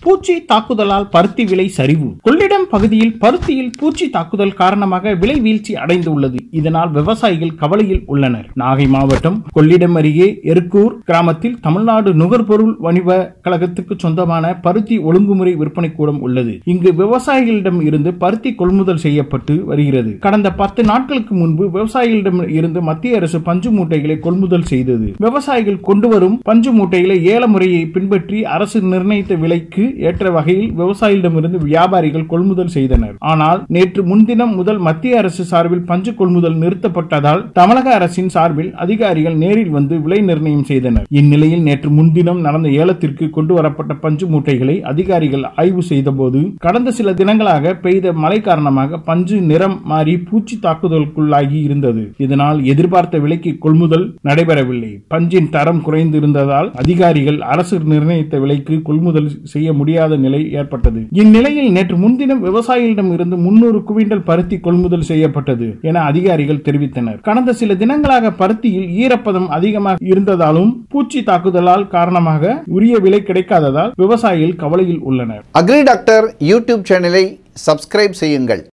பூச்சி தாக்குதலால் பருத்தி விலை சரிவு கொள்ளிடம் பகுதியில் பருத்தியில் பூச்சி தாக்குதல் காரணமாக விலை வீழ்ச்சி அடைந்துள்ளது இதனால் விவசாயிகள் கவலையில் உள்ளனர் நாகை மாவட்டம் கொள்ளிடம் அருகே எருக்கூர் கிராமத்தில் தமிழ்நாடு நுகர்பொருள் வணிக கழகத்துக்கு சொந்தமான பருத்தி ஒழுங்குமுறை விற்பனை கூடம் உள்ளது இங்கு விவசாயிகளிடம் இருந்து பருத்தி கொள்முதல் செய்யப்பட்டு வருகிறது கடந்த பத்து நாட்களுக்கு முன்பு விவசாயிகளிடம் இருந்து மத்திய அரசு பஞ்சு மூட்டைகளை கொள்முதல் செய்தது விவசாயிகள் கொண்டு வரும் பஞ்சு மூட்டைகளை ஏல முறையை பின்பற்றி அரசு நிர்ணயித்த விலைக்கு ஏற்ற வகையில் விவசாயிகளிடமிருந்து வியாபாரிகள் கொள்முதல் செய்தனர் ஆனால் நேற்று முன்தினம் முதல் மத்திய அரசு சார்பில் பஞ்சு கொள்முதல் நிறுத்தப்பட்டதால் தமிழக அரசின் சார்பில் அதிகாரிகள் நேரில் வந்து விலை நிர்ணயம் செய்தனர் இந்நிலையில் நேற்று முன்தினம் நடந்த ஏலத்திற்கு கொண்டு வரப்பட்ட பஞ்சு மூட்டைகளை அதிகாரிகள் ஆய்வு செய்தபோது கடந்த சில தினங்களாக பெய்த மழை காரணமாக பஞ்சு நிறம் மாறி பூச்சி தாக்குதலுக்குள்ளாகி இருந்தது இதனால் எதிர்பார்த்த விலைக்கு கொள்முதல் நடைபெறவில்லை பஞ்சின் தரம் குறைந்து இருந்ததால் அதிகாரிகள் அரசு நிர்ணயித்த விலைக்கு கொள்முதல் செய்ய முடியாத நிலை ஏற்பட்டது இந்நிலையில் நேற்று முன்தினம் விவசாயிகளிடம் இருந்து முன்னூறு குவிண்டல் பருத்தி கொள்முதல் செய்யப்பட்டது என அதிகாரிகள் தெரிவித்தனர் கடந்த சில தினங்களாக பருத்தியில் ஈரப்பதம் அதிகமாக இருந்ததாலும் பூச்சி தாக்குதலால் காரணமாக உரிய விலை கிடைக்காததால் விவசாயிகள் கவலையில் உள்ளனர் அக்ரி டாக்டர் யூடியூப் சேனலை சப்ஸ்கிரைப் செய்யுங்கள்